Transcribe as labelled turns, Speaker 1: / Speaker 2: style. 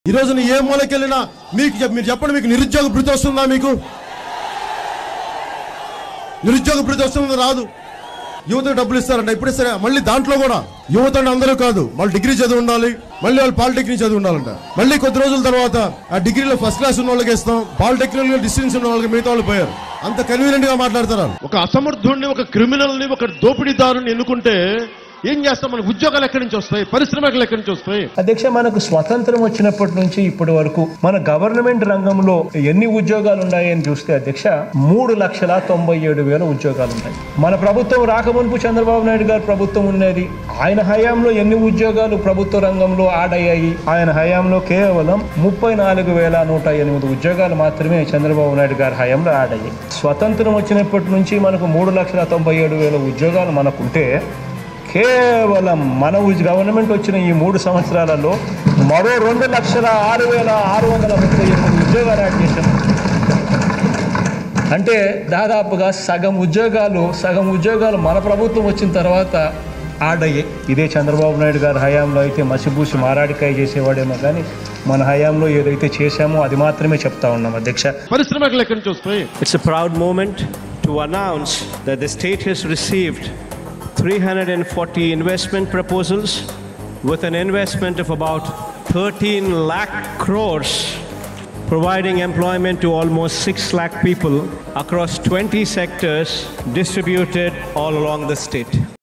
Speaker 1: ఈ రోజున ఏ మూలకెళ్ళినా మీకు చెప్- మీరు చెప్పండి మీకు నిరుద్యోగ భృతి వస్తుందా మీకు నిరుద్యోగ భృతి వస్తుందా రాదు యువతకు డబ్బులు ఇస్తారంట ఇప్పుడు సరే మళ్ళీ దాంట్లో కూడా యువత అంటే అందరూ కాదు వాళ్ళు డిగ్రీ చదివి ఉండాలి మళ్ళీ వాళ్ళు పాలిటెక్నిక్ చదివి ఉండాలంట మళ్ళీ కొద్ది రోజుల తర్వాత ఆ డిగ్రీలో ఫస్ట్ క్లాస్ ఉన్న వాళ్ళకి ఇస్తాం పాలిటెక్నిక్ డిస్టెన్స్ ఉన్న వాళ్ళకి మిగతా వాళ్ళు పోయారు అంత కన్వీనియంట్ గా మాట్లాడతారు వాళ్ళు.
Speaker 2: ఒక అసమర్థుడిని ఒక క్రిమినల్ ని ఒక దోపిడీదారుని ఎన్నుకుంటే ఏం చేస్తాం మనకు ఉద్యోగాలు ఎక్కడి నుంచి వస్తాయి పరిశ్రమలు ఎక్కడి నుంచి వస్తాయి
Speaker 3: అధ్యక్ష మనకు స్వతంత్రం వచ్చినప్పటి నుంచి ఇప్పటి వరకు మన గవర్నమెంట్ రంగంలో ఎన్ని ఉద్యోగాలు ఉన్నాయని చూస్తే అధ్యక్ష మూడు లక్షల తొంభై ఏడు వేల ఉద్యోగాలు ఉన్నాయి మన ప్రభుత్వం రాకమునుపు చంద్రబాబు నాయుడు గారు ప్రభుత్వం ఉన్నది ఆయన హయాంలో ఎన్ని ఉద్యోగాలు ప్రభుత్వ రంగంలో ఆడయ్యాయి ఆయన హయాంలో కేవలం ముప్పై నాలుగు వేల నూట ఎనిమిది ఉద్యోగాలు మాత్రమే చంద్రబాబు నాయుడు గారి హయాంలో ఆడయ్యాయి స్వతంత్రం వచ్చినప్పటి నుంచి మనకు మూడు లక్షల తొంభై ఏడు వేల ఉద్యోగాలు మనకుంటే కేవలం మన ఉజ్- గవర్నమెంట్ వచ్చిన ఈ మూడు సంవత్సరాలలో మరో రెండు లక్షల ఆరు వేల ఆరు వందల ముప్పై ఎనిమిది ఉద్యోగాలు యాడ్ చేశాం అంటే దాదాపుగా సగం ఉద్యోగాలు సగం ఉద్యోగాలు మన ప్రభుత్వం వచ్చిన తర్వాత యాడ్ అయ్యాయి ఇదే చంద్రబాబు నాయుడు గారి హయాంలో అయితే మసిబూసి మారాడికాయ చేసేవాడేమో కానీ మన హయాంలో ఏదైతే చేశామో అది మాత్రమే చెప్తా ఉన్నాం అధ్యక్ష
Speaker 2: పరిశ్రమలు ఎక్కడి నుంచి వస్తాయి
Speaker 4: It's a proud moment to announce that the state has received 340 investment proposals with an investment of about 13 lakh crores, providing employment to almost 6 lakh people across 20 sectors distributed all along the state.